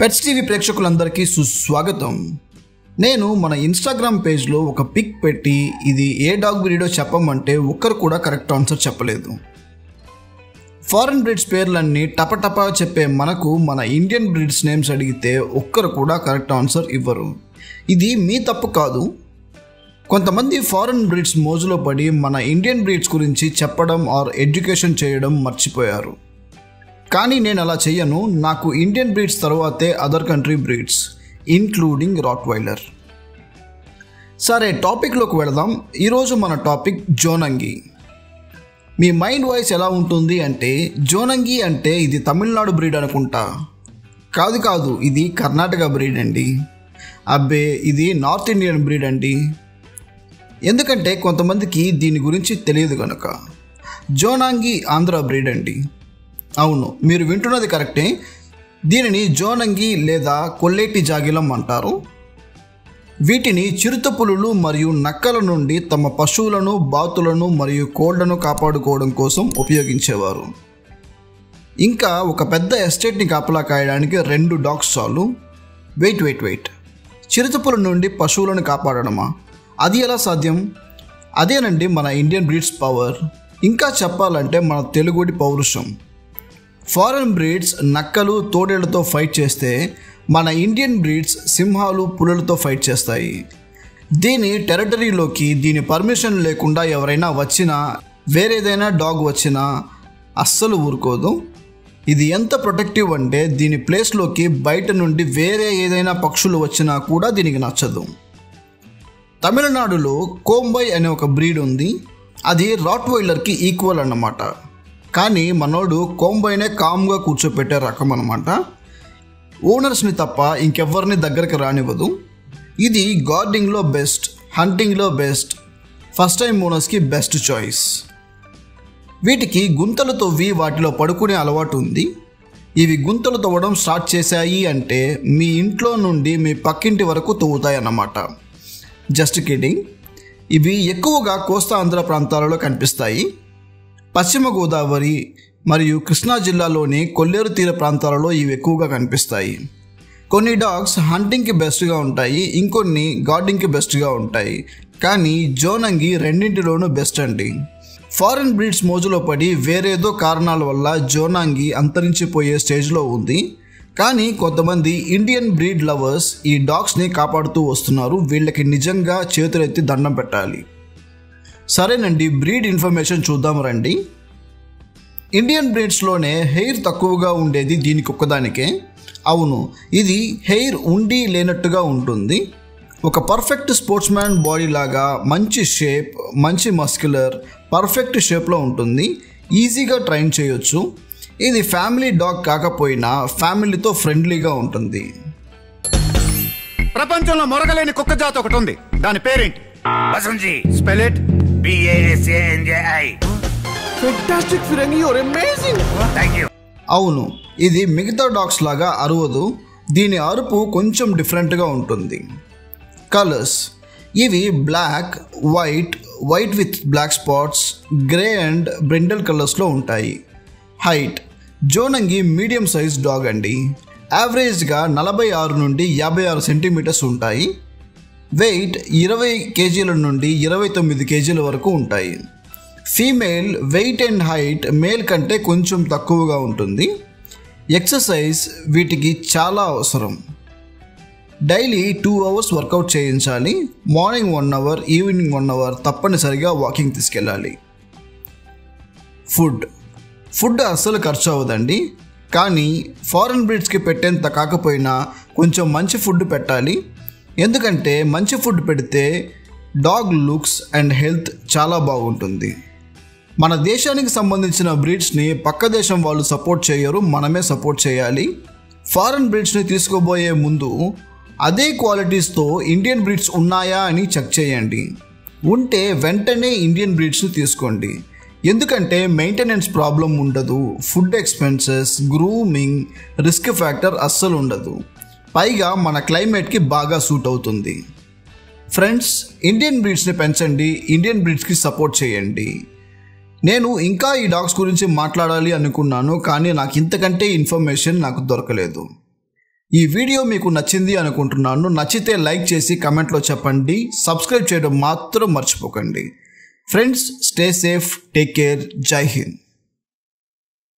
Pets TV ప్రేక్షకులందరికీ సుస్వాగతం నేను మన ఇన్స్టాగ్రామ్ పేజ్లో ఒక పిక్ పెట్టి ఇది ఏ డాగ్ బ్రీడో చెప్పమంటే ఒక్కరు కూడా కరెక్ట్ ఆన్సర్ చెప్పలేదు ఫారెన్ బ్రీడ్స్ పేర్లన్నీ టపటపా చెప్పే మనకు మన ఇండియన్ బ్రీడ్స్ నేమ్స్ అడిగితే ఒక్కరు కూడా కరెక్ట్ ఆన్సర్ ఇవ్వరు ఇది మీ తప్పు కాదు కొంతమంది ఫారెన్ బ్రీడ్స్ మోజులో పడి మన ఇండియన్ బ్రీడ్స్ గురించి చెప్పడం ఆర్ ఎడ్యుకేషన్ చేయడం మర్చిపోయారు కానీ నేను అలా చెయ్యను నాకు ఇండియన్ బ్రీడ్స్ తర్వాతే other country breeds including rottweiler సరే టాపిక్లోకి వెళదాం ఈరోజు మన టాపిక్ జోనంగి మీ మైండ్ వాయిస్ ఎలా ఉంటుంది అంటే జోనంగి అంటే ఇది తమిళనాడు బ్రీడ్ అనుకుంటా కాదు కాదు ఇది కర్ణాటక బ్రీడ్ అండి అబ్బే ఇది నార్త్ ఇండియన్ బ్రీడ్ అండి ఎందుకంటే కొంతమందికి దీని గురించి తెలియదు కనుక జోనాంగి ఆంధ్ర బ్రీడ్ అండి అవును మీరు వింటున్నది కరెక్టే దీనిని జోనంగి లేదా కొల్లేటి జాగిలం అంటారు వీటిని చిరుతపులులు మరియు నక్కల నుండి తమ పశువులను బాతులను మరియు కోళ్లను కాపాడుకోవడం కోసం ఉపయోగించేవారు ఇంకా ఒక పెద్ద ఎస్టేట్ని కాపలా కాయడానికి రెండు డాగ్స్ చాలు వెయిట్ వెయిట్ వెయిట్ చిరుతపుల నుండి పశువులను కాపాడడమా అది ఎలా సాధ్యం అదేనండి మన ఇండియన్ బ్రీడ్స్ పవర్ ఇంకా చెప్పాలంటే మన తెలుగుడి పౌరుషం ఫారెన్ బ్రీడ్స్ నక్కలు తోడేళ్లతో ఫైట్ చేస్తే మన ఇండియన్ బ్రీడ్స్ సింహాలు పులులతో ఫైట్ చేస్తాయి దీని టెరిటరీలోకి దీని పర్మిషన్ లేకుండా ఎవరైనా వచ్చినా వేరేదైనా డాగ్ వచ్చినా అస్సలు ఊరుకోదు ఇది ఎంత ప్రొటెక్టివ్ అంటే దీని ప్లేస్లోకి బయట నుండి వేరే ఏదైనా పక్షులు వచ్చినా కూడా దీనికి నచ్చదు తమిళనాడులో కోంబై అనే ఒక బ్రీడ్ ఉంది అది రాట్వైలర్కి ఈక్వల్ అన్నమాట కానీ మనోడు కోంబైనే కామ్గా కూర్చోపెట్టే రకం అనమాట ఓనర్స్ని తప్ప ఇంకెవ్వరిని దగ్గరికి రానివ్వదు ఇది గార్డింగ్లో బెస్ట్ హంటింగ్లో బెస్ట్ ఫస్ట్ టైం ఓనర్స్కి బెస్ట్ చాయిస్ వీటికి గుంతలు తవ్వి వాటిలో పడుకునే అలవాటు ఉంది ఇవి గుంతలు తవ్వడం స్టార్ట్ చేశాయి అంటే మీ ఇంట్లో నుండి మీ పక్కింటి వరకు తవ్వుతాయి అన్నమాట జస్ట్ కిడింగ్ ఇవి ఎక్కువగా కోస్తా ఆంధ్ర ప్రాంతాలలో కనిపిస్తాయి పశ్చిమ గోదావరి మరియు కృష్ణా జిల్లాలోని కొల్లేరు తీర ప్రాంతాలలో ఇవి ఎక్కువగా కనిపిస్తాయి కొన్ని డాగ్స్ హంటింగ్కి బెస్ట్గా ఉంటాయి ఇంకొన్ని గార్డింగ్కి బెస్ట్గా ఉంటాయి కానీ జోనంగి రెండింటిలోనూ బెస్ట్ అండి ఫారెన్ బ్రీడ్స్ మోజులో పడి వేరేదో కారణాల వల్ల జోనాంగి అంతరించిపోయే స్టేజ్లో ఉంది కానీ కొంతమంది ఇండియన్ బ్రీడ్ లవర్స్ ఈ డాగ్స్ని కాపాడుతూ వస్తున్నారు వీళ్ళకి నిజంగా చేతులెత్తి దండం పెట్టాలి సరేనండి బ్రీడ్ ఇన్ఫర్మేషన్ చూద్దాం రండి ఇండియన్ బ్రీడ్స్లోనే హెయిర్ తక్కువగా ఉండేది దీనికి ఒక్కదానికే అవును ఇది హెయిర్ ఉండి లేనట్టుగా ఉంటుంది ఒక పర్ఫెక్ట్ స్పోర్ట్స్ మ్యాన్ బాడీ లాగా మంచి షేప్ మంచి మస్క్యులర్ పర్ఫెక్ట్ షేప్లో ఉంటుంది ఈజీగా ట్రైన్ చేయొచ్చు ఇది ఫ్యామిలీ డాగ్ కాకపోయినా ఫ్యామిలీతో ఫ్రెండ్లీగా ఉంటుంది ప్రపంచంలో మొరగలేని కుక్క జాతి ఒకటి ఉంది దాని పేరేంటి Basunji. Spell it B A S A N J I. Fantastic, Firangi, you're amazing! Thank you. అవును ఇది మిగతా డాగ్స్ లాగా అరవదు దీని అరుపు కొంచెం డిఫరెంట్గా ఉంటుంది కలర్స్ ఇవి black white white with black spots grey and brindle కలర్స్లో ఉంటాయి height Jonangi medium size dog అండి యావరేజ్గా నలభై ఆరు నుండి యాభై ఆరు సెంటీమీటర్స్ ఉంటాయి వెయిట్ ఇరవై కేజీల నుండి ఇరవై తొమ్మిది కేజీల వరకు ఉంటాయి female weight and height male కంటే కొంచెం తక్కువగా ఉంటుంది ఎక్సర్సైజ్ వీటికి చాలా అవసరం డైలీ టూ అవర్స్ వర్కౌట్ చేయించాలి morning one hour evening one hour తప్పనిసరిగా వాకింగ్ తీసుకెళ్ళాలి ఫుడ్ ఫుడ్ అస్సలు ఖర్చు అవ్వదండి కానీ ఫారెన్ బ్రీడ్స్కి పెట్టేంత కాకపోయినా కొంచెం మంచి ఫుడ్ పెట్టాలి ఎందుకంటే మంచి ఫుడ్ పెడితే డాగ్ లుక్స్ అండ్ హెల్త్ చాలా బాగుంటుంది మన దేశానికి సంబంధించిన బ్రీడ్స్ని పక్క దేశం వాళ్ళు సపోర్ట్ చేయరు మనమే సపోర్ట్ చేయాలి ఫారెన్ బ్రీడ్స్ని తీసుకోబోయే ముందు అదే క్వాలిటీస్తో ఇండియన్ బ్రీడ్స్ ఉన్నాయా అని చెక్ చేయండి ఉంటే వెంటనే ఇండియన్ బ్రీడ్స్ని తీసుకోండి ఎందుకంటే మెయింటెనెన్స్ ప్రాబ్లం ఉండదు food expenses grooming risk factor అస్సలు ఉండదు పైగా మన క్లైమేట్కి బాగా సూట్ అవుతుంది ఫ్రెండ్స్ ఇండియన్ బ్రీడ్స్ని పెంచండి ఇండియన్ బ్రీడ్స్కి సపోర్ట్ చేయండి నేను ఇంకా ఈ డాగ్స్ గురించి మాట్లాడాలి అనుకున్నాను కానీ నాకు ఇంతకంటే ఇన్ఫర్మేషన్ నాకు దొరకలేదు ఈ వీడియో మీకు నచ్చింది అనుకుంటున్నాను నచ్చితే లైక్ చేసి కమెంట్లో చెప్పండి సబ్స్క్రైబ్ చేయడం మాత్రం మర్చిపోకండి friends stay safe take care జై హింద్